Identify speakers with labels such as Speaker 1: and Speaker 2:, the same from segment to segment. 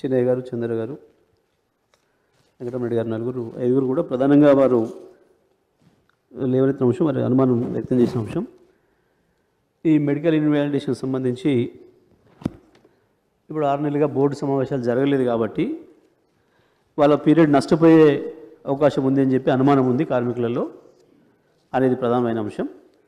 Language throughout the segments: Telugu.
Speaker 1: చిన్నయ్య గారు చంద్ర గారు వెంకటరెడ్డి గారు నలుగురు ఐదుగురు కూడా ప్రధానంగా వారు లేవనెత్తిన అంశం వారి అనుమానం వ్యక్తం చేసిన అంశం ఈ మెడికల్ ఇన్వాలిడేషన్ సంబంధించి ఇప్పుడు ఆరు నెలలుగా బోర్డు సమావేశాలు జరగలేదు కాబట్టి వాళ్ళ పీరియడ్ నష్టపోయే అవకాశం ఉంది అని చెప్పి అనుమానం ఉంది కార్మికులలో అనేది ప్రధానమైన అంశం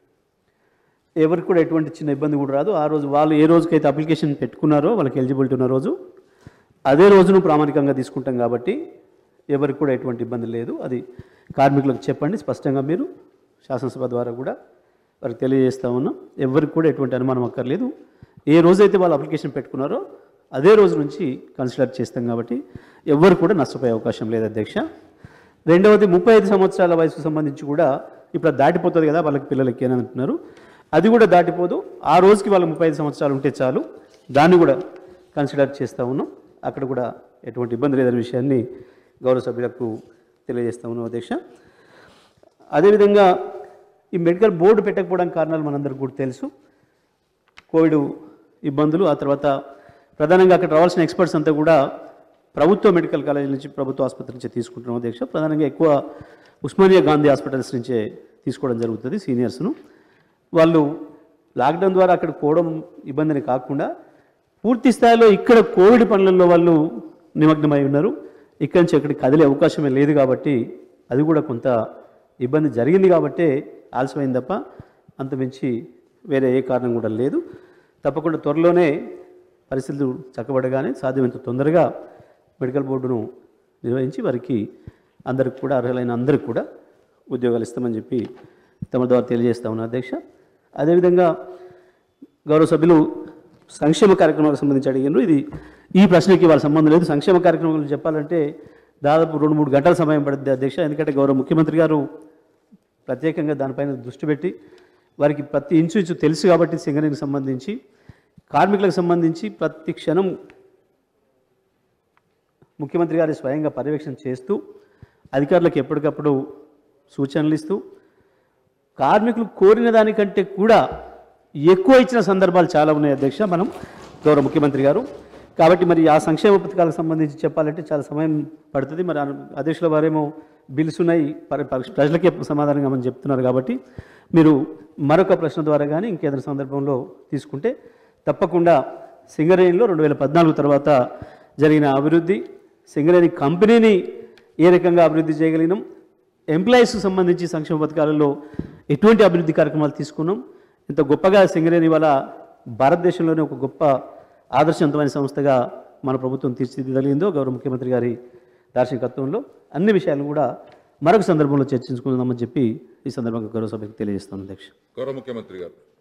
Speaker 1: ఎవరికి కూడా ఎటువంటి చిన్న ఇబ్బంది కూడా రాదు ఆ రోజు వాళ్ళు ఏ రోజుకైతే అప్లికేషన్ పెట్టుకున్నారో వాళ్ళకి ఎలిజిబిలిటీ ఉన్న రోజు అదే రోజును ప్రామాణికంగా తీసుకుంటాం కాబట్టి ఎవరికి కూడా ఎటువంటి ఇబ్బంది లేదు అది కార్మికులకు చెప్పండి స్పష్టంగా మీరు శాసనసభ ద్వారా కూడా వారికి తెలియజేస్తా ఉన్నాం ఎవరికి కూడా ఎటువంటి అనుమానం అక్కర్లేదు ఏ రోజైతే వాళ్ళు అప్లికేషన్ పెట్టుకున్నారో అదే రోజు నుంచి కన్సిడర్ చేస్తాం కాబట్టి ఎవరు కూడా నష్టపోయే అవకాశం లేదు అధ్యక్ష రెండవది ముప్పై ఐదు సంవత్సరాల వయసుకు సంబంధించి కూడా ఇప్పుడు అది దాటిపోతుంది కదా వాళ్ళకి పిల్లలకి అని అంటున్నారు అది కూడా దాటిపోదు ఆ రోజుకి వాళ్ళు ముప్పై ఐదు సంవత్సరాలు ఉంటే చాలు దాన్ని కూడా కన్సిడర్ చేస్తూ ఉన్నాం అక్కడ కూడా ఎటువంటి ఇబ్బంది లేదనే విషయాన్ని గౌరవ సభ్యులకు తెలియజేస్తా ఉన్నాం అధ్యక్ష అదేవిధంగా ఈ మెడికల్ బోర్డు పెట్టకపోవడానికి కారణాలు మనందరికీ కూడా తెలుసు కోవిడ్ ఇబ్బందులు ఆ తర్వాత ప్రధానంగా అక్కడ రావాల్సిన ఎక్స్పర్ట్స్ అంతా కూడా ప్రభుత్వ మెడికల్ కాలేజ్ నుంచి ప్రభుత్వ ఆసుపత్రి నుంచి తీసుకుంటున్నాం అధ్యక్ష ప్రధానంగా ఎక్కువ ఉస్మానియా గాంధీ హాస్పిటల్స్ నుంచే తీసుకోవడం జరుగుతుంది సీనియర్స్ను వాళ్ళు లాక్డౌన్ ద్వారా అక్కడ పోవడం ఇబ్బందిని కాకుండా పూర్తి స్థాయిలో ఇక్కడ కోవిడ్ పనులలో వాళ్ళు నిమగ్నమై ఉన్నారు ఇక్కడి నుంచి అక్కడికి కదిలే అవకాశమే లేదు కాబట్టి అది కూడా కొంత ఇబ్బంది జరిగింది కాబట్టే ఆలస్యమైంది తప్ప అంతమించి వేరే ఏ కారణం కూడా లేదు తప్పకుండా త్వరలోనే పరిస్థితులు చక్కబడగానే సాధ్యమైనంత తొందరగా మెడికల్ బోర్డును నిర్వహించి వారికి అందరికి కూడా అర్హులైన అందరికి కూడా ఉద్యోగాలు ఇస్తామని చెప్పి తమ ద్వారా తెలియజేస్తా ఉన్నా అధ్యక్ష అదేవిధంగా గౌరవ సభ్యులు సంక్షేమ కార్యక్రమాలకు సంబంధించి అడిగారు ఇది ఈ ప్రశ్నకి వాళ్ళ సంబంధం లేదు సంక్షేమ కార్యక్రమాల గురించి చెప్పాలంటే దాదాపు రెండు మూడు గంటల సమయం పడుతుంది అధ్యక్ష ఎందుకంటే గౌరవ ముఖ్యమంత్రి గారు ప్రత్యేకంగా దానిపైన దృష్టి పెట్టి వారికి ప్రతి ఇంచు ఇంచు తెలుసు కాబట్టి సింగరేణికి సంబంధించి కార్మికులకు సంబంధించి ప్రతి క్షణం ముఖ్యమంత్రి గారి స్వయంగా పర్యవేక్షణ చేస్తూ అధికారులకు ఎప్పటికప్పుడు సూచనలు ఇస్తూ కార్మికులు కోరిన దానికంటే కూడా ఎక్కువ ఇచ్చిన సందర్భాలు చాలా ఉన్నాయి అధ్యక్ష మనం గౌరవ ముఖ్యమంత్రి గారు కాబట్టి మరి ఆ సంక్షేమ పథకాలకు సంబంధించి చెప్పాలంటే చాలా సమయం పడుతుంది మరి ఆ అధ్యక్షుల వారేమో బిల్స్ ఉన్నాయి పరి- పరి- ప్రజలకే సమాధానం ఇవ్వమని చెప్తున్నారు కాబట్టి మీరు మరొక ప్రశ్న ద్వారా కానీ ఇంకేదైనా సందర్భంలో తీసుకుంటే తప్పకుండా సింగరేణిలో రెండు వేల పద్నాలుగు తర్వాత జరిగిన అభివృద్ధి సింగరేణి కంపెనీని ఏ రకంగా అభివృద్ధి చేయగలిగినాం ఎంప్లాయీస్కి సంబంధించి సంక్షేమ పథకాలలో ఎటువంటి అభివృద్ధి కార్యక్రమాలు తీసుకున్నాం ఇంత గొప్పగా సింగరేణి వల్ల భారతదేశంలోనే ఒక గొప్ప ఆదర్శవంతమైన సంస్థగా మన ప్రభుత్వం తీర్చిదిద్దగలిగిందో గౌరవ ముఖ్యమంత్రి గారి దార్శనికత్వంలో అన్ని విషయాలు కూడా మరొక సందర్భంలో చర్చించుకుందామని చెప్పి ఈ సందర్భంగా గౌరవ సభ్యులకు తెలియజేస్తాను అధ్యక్ష
Speaker 2: గౌరవ ముఖ్యమంత్రి గారు